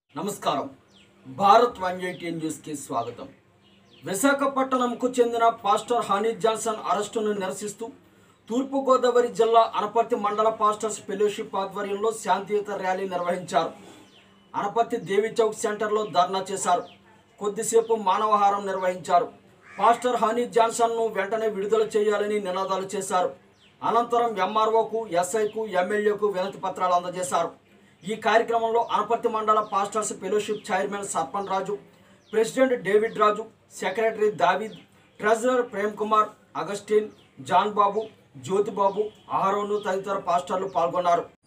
నమస్కారం Bharat one eighty న్యూస్కి స్వాగతం విశాఖపట్నంకు చెందిన పాస్టర్ హనీ జాన్సన్ అరెస్టును నిరసిస్తూ తూర్పుగోదావరి జిల్లా అనపర్తి మండల పాస్టర్స్ ఫెలోషిప్ ఆధ్వర్యంలో శాంతియుత ర్యాలీ నిర్వహించారు అనపర్తి దేవి చౌక్ సెంటర్లో ధర్నా చేశారు కొద్దిసేపు మానవహారం నిర్వహించారు పాస్టర్ హనీ జాన్సన్ను వెంటనే విడుదల చేయాలని నినాదాలు చేశారు అనంతరం ఎంఆర్ఓకు ఎస్ఐకు ఎమ్మెల్యేకు వినతి పత్రాలు అందజేశారు ఈ కార్యక్రమంలో అనపర్తి మండల pastors fellowship chairman Sarpan Raju president David Raju secretary Daveed treasurer Prem Kumar Augustine John Babu Jyothibabu Aaron తదితర పాస్టర్లు పాల్గొన్నారు